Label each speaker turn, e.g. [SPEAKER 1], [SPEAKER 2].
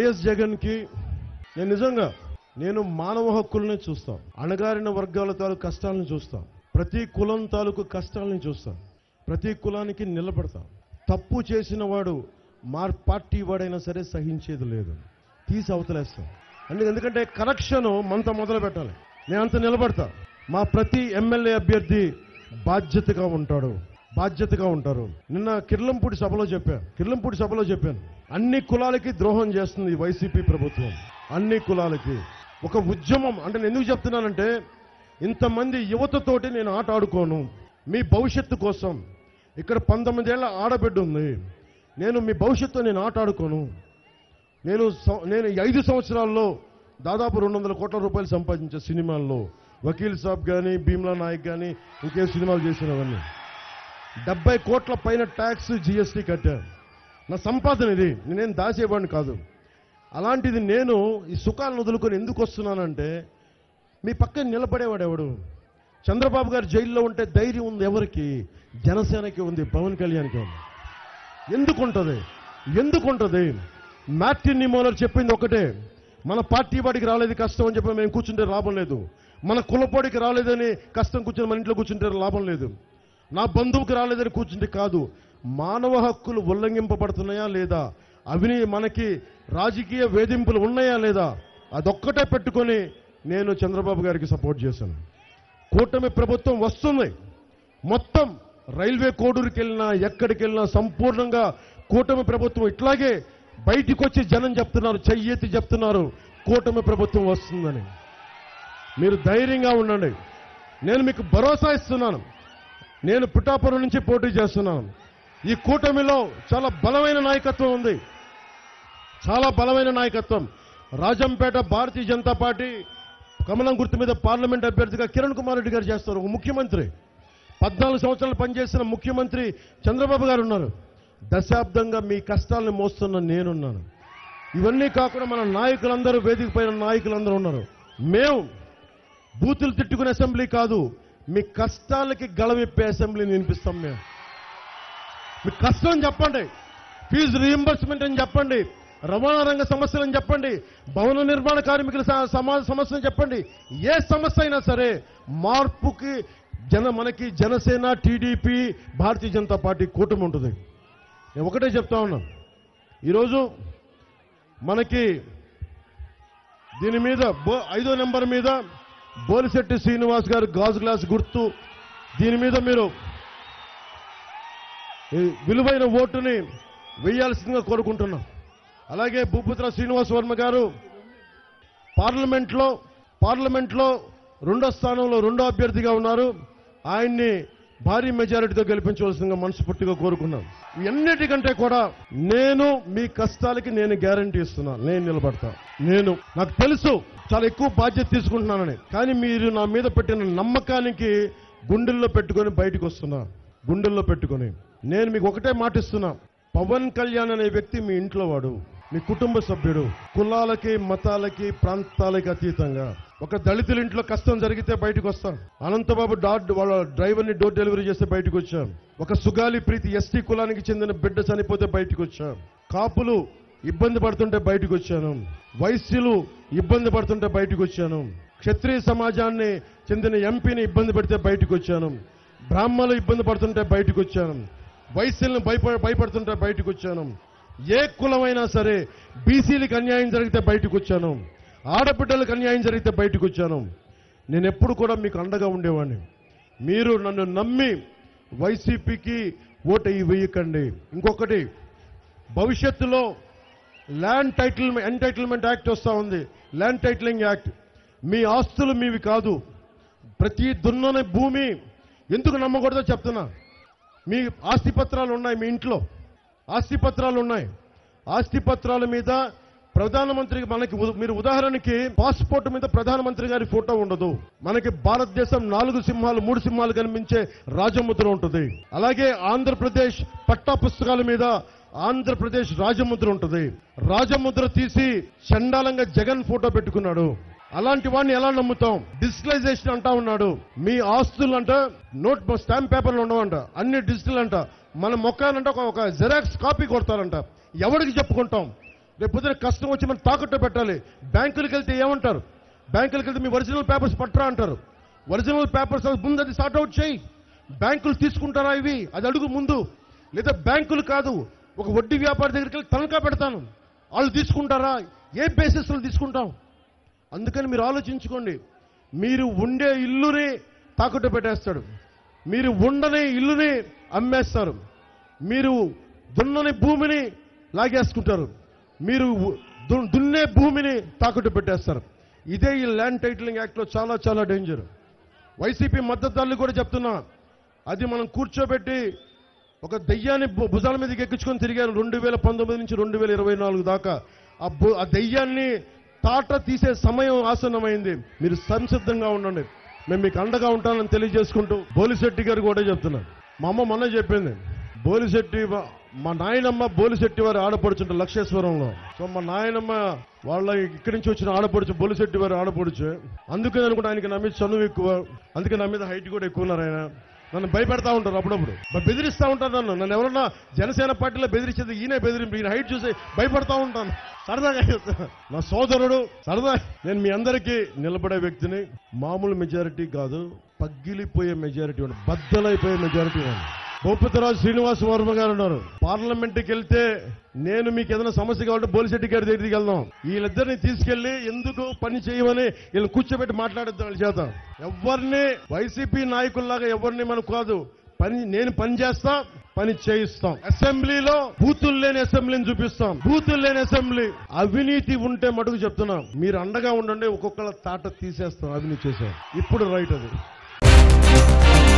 [SPEAKER 1] YS జగన్కి నేను నిజంగా నేను మానవ హక్కుల్ని చూస్తాను అణగారిన వర్గాల తాలూకు కష్టాలను చూస్తాను ప్రతి కులం తాలూకు కష్టాలని చూస్తాను ప్రతి కులానికి నిలబడతాం తప్పు చేసిన వాడు మా పార్టీ వాడైనా సరే సహించేది లేదు తీసి అవతలేస్తాం అంటే ఎందుకంటే కరెక్షన్ మనతో మొదలు పెట్టాలి నేను అంత నిలబడతా మా ప్రతి ఎమ్మెల్యే అభ్యర్థి బాధ్యతగా ఉంటాడు బాధ్యతగా ఉంటారు నిన్న కిర్లంపూడి సభలో చెప్పాను కిర్లంపూడి సభలో చెప్పాను అన్ని కులాలకి ద్రోహం చేస్తుంది ఈ వైసీపీ ప్రభుత్వం అన్ని కులాలకి ఒక ఉద్యమం అంటే నేను ఎందుకు చెప్తున్నానంటే ఇంతమంది యువతతోటి నేను ఆట ఆడుకోను మీ భవిష్యత్తు కోసం ఇక్కడ పంతొమ్మిది ఏళ్ల ఆడబిడ్డ ఉంది నేను మీ భవిష్యత్తు నేను ఆట ఆడుకోను నేను సం- నేను ఈ ఐదు సంవత్సరాల్లో దాదాపు రెండు వందల కోట్ల రూపాయలు సంపాదించే సినిమాల్లో వకీల్ సాబ్ కానీ భీమ్లా నాయక్ కానీ ఇంకే సినిమాలు చేసినవన్నీ డెబ్బై కోట్ల పైన ట్యాక్స్ జిఎస్టీ కట్టాను నా సంపాదన ఇది నేనేం దాచేవాడిని కాదు అలాంటిది నేను ఈ సుఖాలను వదులుకొని ఎందుకు వస్తున్నానంటే మీ పక్కన నిలబడేవాడు ఎవడు చంద్రబాబు గారు జైల్లో ఉంటే ధైర్యం ఉంది ఎవరికి జనసేనకి ఉంది పవన్ కళ్యాణ్కి ఉంది ఎందుకుంటది ఎందుకుంటది మార్టిన్ నిమోలర్ చెప్పింది ఒకటే మన పార్టీ వాడికి రాలేదు కష్టం అని చెప్పి మేము కూర్చుంటే లాభం లేదు మన కులపోడికి రాలేదని కష్టం కూర్చొని మన ఇంట్లో కూర్చుంటే లాభం లేదు నా బంధువుకి రాలేదని కూర్చుంటే కాదు మానవ హక్కులు ఉల్లంఘింపబడుతున్నాయా లేదా అవిని మనకి రాజకీయ వేధింపులు ఉన్నాయా లేదా అదొక్కటే పెట్టుకొని నేను చంద్రబాబు గారికి సపోర్ట్ చేశాను కూటమి ప్రభుత్వం వస్తుంది మొత్తం రైల్వే కోడూరుకి వెళ్ళినా ఎక్కడికి వెళ్ళినా సంపూర్ణంగా కూటమి ప్రభుత్వం ఇట్లాగే బయటికి వచ్చి జనం చెప్తున్నారు చెయ్యెత్తి చెప్తున్నారు కూటమి ప్రభుత్వం వస్తుందని మీరు ధైర్యంగా ఉండండి నేను మీకు భరోసా ఇస్తున్నాను నేను పిఠాపురం నుంచి పోటీ చేస్తున్నాను ఈ కూటమిలో చాలా బలమైన నాయకత్వం ఉంది చాలా బలమైన నాయకత్వం రాజంపేట భారతీయ జనతా పార్టీ కమలం గుర్తు మీద పార్లమెంట్ అభ్యర్థిగా కిరణ్ కుమార్ రెడ్డి గారు చేస్తారు ఒక ముఖ్యమంత్రి పద్నాలుగు సంవత్సరాలు పనిచేసిన ముఖ్యమంత్రి చంద్రబాబు గారు ఉన్నారు దశాబ్దంగా మీ కష్టాలను మోస్తున్న నేనున్నాను ఇవన్నీ కాకుండా మన నాయకులందరూ వేదిక పైన నాయకులందరూ ఉన్నారు మేము బూతులు తిట్టుకునే అసెంబ్లీ కాదు మీ కష్టాలకి గళమిప్పే అసెంబ్లీని వినిపిస్తాం మేము మీ కష్టం చెప్పండి ఫీజు రీఎంబర్స్మెంట్ అని చెప్పండి రవాణా రంగ సమస్యలని చెప్పండి భవన నిర్మాణ కార్మికుల స- సమాజ సమస్యలు చెప్పండి ఏ సమస్య అయినా సరే మార్పుకి జన మనకి జనసేన టీడీపీ భారతీయ జనతా పార్టీ కూటమి ఉంటుంది నేను ఒకటే చెప్తా ఉన్నాను ఈరోజు మనకి దీని మీద బో- ఐదో నెంబర్ మీద బోలిశెట్టి శ్రీనివాస్ గారు గాజు గ్లాస్ గుర్తు దీని మీద మీరు ఈ విలువైన ఓటుని వేయాల్సిందిగా కోరుకుంటున్నాం అలాగే భూపుత్ర శ్రీనివాస్ వర్మ గారు పార్లమెంట్లో పార్లమెంట్లో రెండో స్థానంలో రెండో అభ్యర్థిగా ఉన్నారు ఆయన్ని భారీ మెజారిటీతో గెలిపించవలసిందిగా మనస్ఫూర్తిగా కోరుకున్నాం ఎన్నిటికంటే కూడా నేను మీ కష్టాలకి నేను గ్యారంటీ ఇస్తున్నాను నేను నిలబడతా నేను నాకు తెలుసు చాలా ఎక్కువ బాధ్యత తీసుకుంటున్నానని కానీ మీరు నా మీద పెట్టిన నమ్మకానికి గుండెల్లో పెట్టుకొని బయటకు వస్తున్నా గుండెల్లో పెట్టుకొని నేను మీకు ఒకటే మాటిస్తున్నా పవన్ కళ్యాణ్ అనే వ్యక్తి మీ ఇంట్లో వాడు మీ కుటుంబ సభ్యుడు కులాలకి మతాలకి ప్రాంతాలకి అతీతంగా ఒక దళితుల ఇంట్లో కష్టం జరిగితే బయటకు వస్తాం అనంతబాబు డాట్ వాళ్ళ డ్రైవర్ని డోర్ డెలివరీ చేస్తే బయటకు వచ్చాం ఒక సుగాలి ప్రీతి ఎస్టీ కులానికి చెందిన బిడ్డ చనిపోతే బయటకు వచ్చాం కాపులు ఇబ్బంది పడుతుంటే బయటకు వచ్చాను వైశ్యులు ఇబ్బంది పడుతుంటే బయటకు వచ్చాను క్షత్రియ సమాజాన్ని చెందిన ఎంపీని ఇబ్బంది పెడితే బయటకు వచ్చాను బ్రాహ్మణులు ఇబ్బంది పడుతుంటే బయటకు వచ్చాను వైశ్యులను భయప భయపడుతుంటే బయటకు వచ్చాను ఏ కులమైనా సరే బీసీలకు అన్యాయం జరిగితే బయటకు వచ్చాను ఆడబిడ్డలకు అన్యాయం జరిగితే బయటకు వచ్చాను నేను ఎప్పుడు కూడా మీకు అండగా ఉండేవాడిని మీరు నన్ను నమ్మి వైసీపీకి ఓటు వేయకండి ఇంకొకటి భవిష్యత్తులో ల్యాండ్ టైటిల్ ఎంటైటిల్మెంట్ యాక్ట్ వస్తూ ఉంది ల్యాండ్ టైటిలింగ్ యాక్ట్ మీ ఆస్తులు మీవి కాదు ప్రతి దున్నని భూమి ఎందుకు నమ్మకూడదో చెప్తున్నా మీ ఆస్తి పత్రాలు ఉన్నాయి మీ ఇంట్లో ఆస్తి పత్రాలు ఉన్నాయి ఆస్తి పత్రాల మీద ప్రధానమంత్రి మనకి ఉ- మీరు ఉదాహరణకి పాస్పోర్ట్ మీద ప్రధానమంత్రి గారి ఫోటో ఉండదు మనకి భారతదేశం నాలుగు సింహాలు మూడు సింహాలు కనిపించే రాజముద్ర ఉంటుంది అలాగే ఆంధ్రప్రదేశ్ పట్టా పుస్తకాల మీద ఆంధ్రప్రదేశ్ రాజముద్ర ఉంటుంది రాజముద్ర తీసి చండాలంగా జగన్ ఫోటో పెట్టుకున్నాడు అలాంటి వాడిని ఎలా నమ్ముతాం డిజిటలైజేషన్ అంటా ఉన్నాడు మీ ఆస్తులు అంట నోట్ స్టాంప్ పేపర్లు ఉండవంట అన్ని డిజిటల్ అంట మన మొక్కానంట ఒక- ఒక జెరాక్స్ కాపీ కొడతారంట ఎవరికి చెప్పుకుంటాం రేపు పొద్దున కష్టం వచ్చి మనం తాకట్టు పెట్టాలి బ్యాంకులకు వెళ్తే ఏమంటారు బ్యాంకులకు వెళ్తే మీ ఒరిజినల్ పేపర్స్ పట్టరా అంటారు ఒరిజినల్ పేపర్స్ ముందు అది సార్ట్ అవుట్ చేయి బ్యాంకులు తీసుకుంటారా ఇవి అది అడుగు ముందు లేదా బ్యాంకులు కాదు ఒక వడ్డీ వ్యాపారి దగ్గరికి వెళ్ళి తనఖా పెడతాను వాళ్ళు తీసుకుంటారా ఏ బేసిస్లో తీసుకుంటాం అందుకని మీరు ఆలోచించుకోండి మీరు ఉండే ఇల్లుని తాకట్టు పెట్టేస్తాడు మీరు ఉండని ఇల్లుని అమ్మేస్తారు మీరు దున్నని భూమిని లాగేసుకుంటారు మీరు దు- దున్నే భూమిని తాకట్టు పెట్టేస్తారు ఇదే ఈ ల్యాండ్ టైటిలింగ్ యాక్ట్లో చాలా చాలా డేంజర్ వైసీపీ మద్దతుదారులు కూడా చెప్తున్నా అది మనం కూర్చోబెట్టి ఒక దెయ్యాన్ని భు- భుజాల మీదకి ఎక్కించుకొని తిరిగారు రెండు వేల పంతొమ్మిది నుంచి రెండు వేల ఇరవై నాలుగు దాకా ఆ భు- ఆ దెయ్యాన్ని తాట తీసే సమయం ఆసన్నమైంది మీరు సంసిద్ధంగా ఉండండి మేము మీకు అండగా ఉంటానని తెలియజేసుకుంటూ బోలిశెట్టి గారు కూడా చెప్తున్నారు మా అమ్మ మొన్న చెప్పింది బోలిశెట్టి వా- మా నాయనమ్మ బోలిశెట్టి వారి ఆడపడుచుంట లక్షేశ్వరంలో సో మా నాయనమ్మ వాళ్ళ ఇక్కడి నుంచి వచ్చిన ఆడపడుచు బోలిశెట్టి వారి ఆడపడుచు అందుకని అనుకుంటే ఆయనకి నా మీద చదువు ఎక్కువ అందుకే నా మీద హైట్ కూడా ఎక్కువ ఉన్నారు ఆయన నన్ను భయపెడతా ఉంటారు అప్పుడప్పుడు బ- బెదిరిస్తా ఉంటారు నన్ను నన్ను ఎవరన్నా జనసేన పార్టీలో బెదిరించేది ఈయన బెదిరింపు ఈయన హైట్ చూసి భయపడతా ఉంటాను సరదాగా చేస్తా. నా సోదరుడు సరదా నేను మీ అందరికీ నిలబడే వ్యక్తిని మామూలు మెజారిటీ కాదు పగిలిపోయే మెజారిటీ ఉంది బద్దలైపోయే మెజారిటీ ఉంది భూపతిరాజు శ్రీనివాస్ వర్మ గారు ఉన్నారు పార్లమెంట్కి వెళ్తే నేను మీకు ఏదైనా సమస్య కావాలంటే బోలిశెట్టి గారి దగ్గరికి వెళ్దాం వీళ్ళిద్దరిని తీసుకెళ్లి ఎందుకు పని చేయమని వీళ్ళని కూర్చోబెట్టి మాట్లాడిద్దాం వాళ్ళ చేత ఎవరిని వైసీపీ నాయకుల్లాగా ఎవరిని మనం కాదు పని నేను పని చేస్తా పని చేయిస్తాం అసెంబ్లీలో బూతులు లేని అసెంబ్లీని చూపిస్తాం బూతులు లేని అసెంబ్లీ అవినీతి ఉంటే మటుకు చెప్తున్నాం మీరు అండగా ఉండండి ఒక్కొక్కళ్ళ తాట తీసేస్తాం అవినీతి చేసాం ఇప్పుడు రైట్ అది